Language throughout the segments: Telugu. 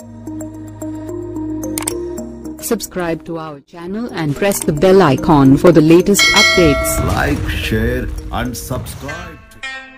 Subscribe to our channel and press the bell icon for the latest updates. like, share, and subscribe. to-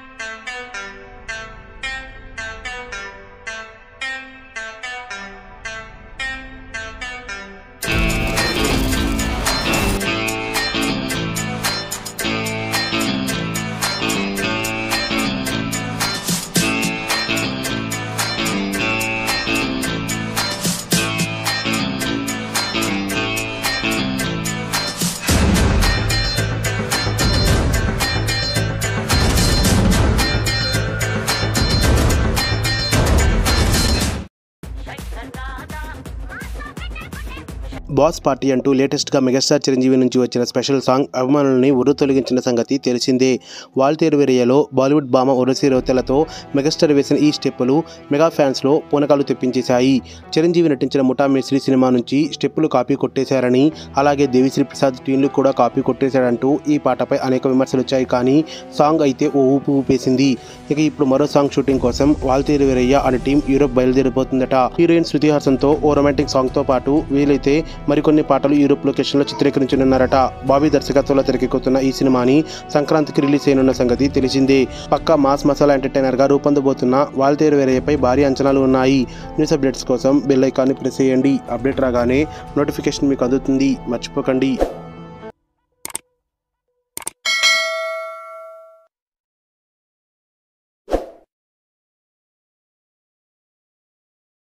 boss party అంటూ లేటెస్ట్గా మెగాస్టార్ చిరంజీవి నుంచి వచ్చిన స్పెషల్ సాంగ్ అభిమానులని ఉర్రు తొలగించిన సంగతి తెలిసిందే వాల్తేరు వేరియలో బాలీవుడ్ భామ ఉరసి రౌతెలతో మెగాస్టార్ వేసిన ఈ స్టెప్పులు మెగా ఫ్యాన్స్లో పూనకాలు తెప్పించేశాయి చిరంజీవి నటించిన ముఠా మేస్త్రి సినిమా నుంచి స్టెప్పులు కాపీ కొట్టేశారని అలాగే దేవిశ్రీ ప్రసాద్ టీంలు కూడా కాపీ కొట్టేశాడంటూ ఈ పాటపై అనేక విమర్శలు వచ్చాయి కానీ సాంగ్ అయితే ఓ ఊపు ఊపేసింది ఇక ఇప్పుడు మరో సాంగ్ షూటింగ్ కోసం వాల్తేరు వీరయ్య అనే టీం యూరోప్ బయలుదేరిపోతుందట హీరోయిన్ శృతి హాసన్తో ఓ రొమాంటిక్ సాంగ్తో పాటు వీలైతే మరికొన్ని పాటలు యూరోప్ లొకేషన్లో చిత్రీకరించనున్నారట బాబీ దర్శకత్వంలో తెరకెక్కుతున్న ఈ సినిమాని సంక్రాంతికి రిలీజ్ అయినున్న సంగతి తెలిసిందే పక్క మాస్ మసాలా ఎంటర్టైనర్గా రూపొందబోతున్న వాల్తేరు వేరయ్యపై భారీ అంచనాలు ఉన్నాయి న్యూస్ అప్డేట్స్ కోసం బెల్ ఐకాన్ని ప్రెస్ చేయండి అప్డేట్ రాగానే నోటిఫికేషన్ మీకు అందుతుంది మర్చిపోకండి